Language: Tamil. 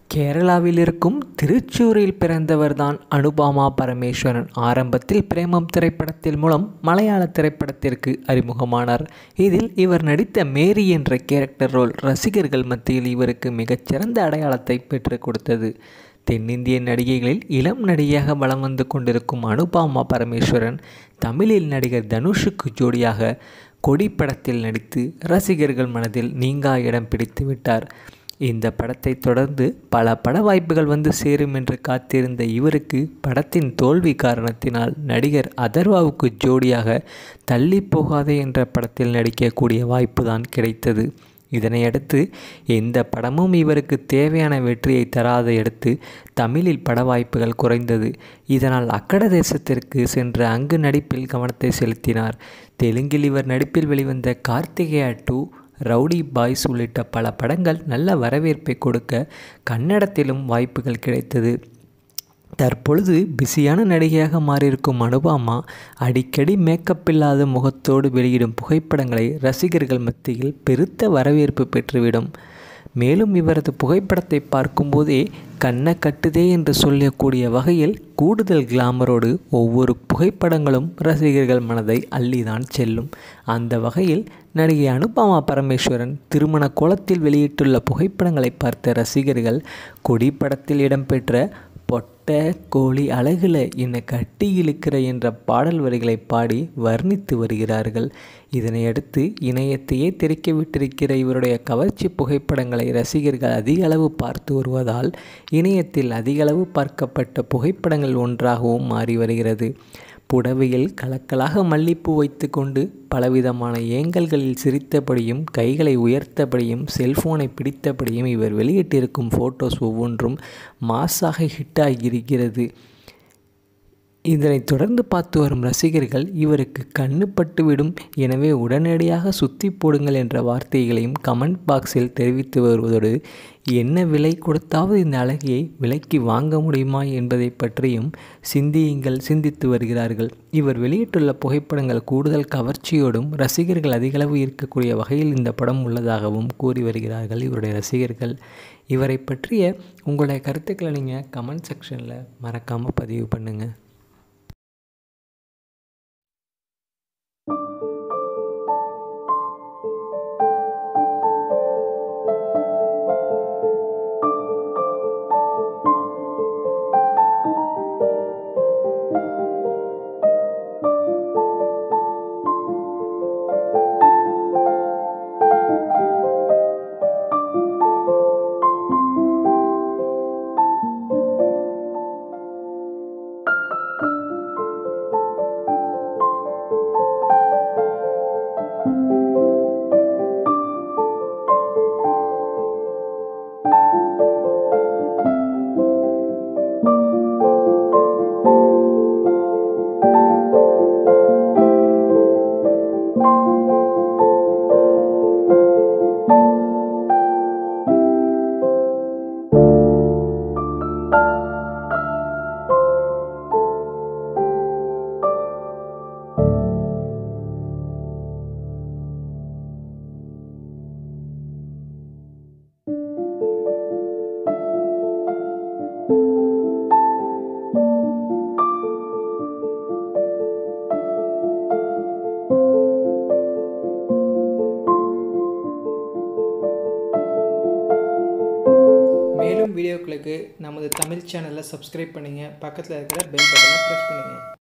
கேரளாவில் இருக்கும் திருச்சூரில் பிறந்தவர்தான் அனுபாமா பரமேஸ்வரன் ஆரம்பத்தில் பிரேமம் திரைப்படத்தில் மூலம் மலையாள திரைப்படத்திற்கு அறிமுகமானார் இதில் இவர் நடித்த மேரி என்ற கேரக்டர் ரோல் ரசிகர்கள் மத்தியில் இவருக்கு மிகச்சிறந்த அடையாளத்தை பெற்றுக் கொடுத்தது தென்னிந்திய நடிகைகளில் இளம் நடிகையாக வலம் வந்து கொண்டிருக்கும் அனுபாமா பரமேஸ்வரன் தமிழில் நடிகர் தனுஷுக்கு ஜோடியாக கொடி படத்தில் நடித்து ரசிகர்கள் மனதில் நீங்கா இடம் பிடித்து விட்டார் இந்த படத்தை தொடர்ந்து பல பட வாய்ப்புகள் வந்து சேரும் என்று காத்திருந்த இவருக்கு படத்தின் தோல்வி காரணத்தினால் நடிகர் அதர்வாவுக்கு ஜோடியாக தள்ளி போகாதே என்ற படத்தில் நடிக்கக்கூடிய வாய்ப்பு தான் கிடைத்தது இதனையடுத்து எந்த படமும் இவருக்கு தேவையான வெற்றியை தராத அடுத்து தமிழில் பட வாய்ப்புகள் குறைந்தது இதனால் அக்கட தேசத்திற்கு சென்று அங்கு நடிப்பில் கவனத்தை செலுத்தினார் தெலுங்கில் இவர் நடிப்பில் வெளிவந்த கார்த்திகேயா டூ ரவுடி பாய்ஸ் உள்ளிட்ட பல படங்கள் நல்ல வரவேற்பை கொடுக்க கன்னடத்திலும் வாய்ப்புகள் கிடைத்தது தற்பொழுது பிஸியான நடிகையாக மாறியிருக்கும் அனுபாமா அடிக்கடி மேக்கப் இல்லாத முகத்தோடு வெளியிடும் புகைப்படங்களை ரசிகர்கள் மத்தியில் பெருத்த வரவேற்பு பெற்றுவிடும் மேலும் இவரது புகைப்படத்தை பார்க்கும்போதே கண்ணை கட்டுதே என்று சொல்லக்கூடிய வகையில் கூடுதல் கிளாமரோடு ஒவ்வொரு புகைப்படங்களும் ரசிகர்கள் மனதை அள்ளிதான் செல்லும் அந்த வகையில் நடிகை அனுபமா பரமேஸ்வரன் திருமண கோலத்தில் வெளியிட்டுள்ள புகைப்படங்களை பார்த்த ரசிகர்கள் கொடி படத்தில் இடம்பெற்ற பொட்ட கோழி அழகுல என்னை கட்டி இழுக்கிற என்ற பாடல் வரிகளை பாடி வர்ணித்து வருகிறார்கள் இதனையடுத்து இணையத்தையே தெரிக்க விட்டிருக்கிற இவருடைய கவர்ச்சி புகைப்படங்களை ரசிகர்கள் அதிக அளவு பார்த்து வருவதால் இணையத்தில் அதிகளவு பார்க்கப்பட்ட புகைப்படங்கள் ஒன்றாகவும் மாறி வருகிறது புடவையில் கலக்கலாக மல்லிப்பூ வைத்து கொண்டு பலவிதமான ஏங்கல்களில் சிரித்தபடியும் கைகளை உயர்த்தபடியும் செல்போனை பிடித்தபடியும் இவர் வெளியிட்டிருக்கும் ஃபோட்டோஸ் ஒவ்வொன்றும் மாசாக ஹிட்டாகியிருக்கிறது இதனை தொடர்ந்து பார்த்து வரும் ரசிகர்கள் இவருக்கு கண்ணு பட்டுவிடும் எனவே உடனடியாக சுத்தி போடுங்கள் என்ற வார்த்தைகளையும் கமெண்ட் பாக்ஸில் தெரிவித்து வருவதோடு என்ன விலை கொடுத்தாவது இந்த அழகியை விலைக்கு வாங்க முடியுமா என்பதை பற்றியும் சிந்தியுங்கள் சிந்தித்து வருகிறார்கள் இவர் வெளியிட்டுள்ள புகைப்படங்கள் கூடுதல் கவர்ச்சியோடும் ரசிகர்கள் அதிகளவு இருக்கக்கூடிய வகையில் இந்த படம் உள்ளதாகவும் கூறி வருகிறார்கள் இவருடைய ரசிகர்கள் இவரை பற்றிய உங்களுடைய கருத்துக்களை நீங்கள் கமெண்ட் செக்ஷனில் மறக்காமல் பதிவு பண்ணுங்கள் மேலும் வீடியோக்களுக்கு நமது தமிழ் சேனலை சப்ஸ்கிரைப் பண்ணுங்கள் பக்கத்தில் இருக்கிற பெல் பட்டனை ப்ரெஸ் பண்ணுங்கள்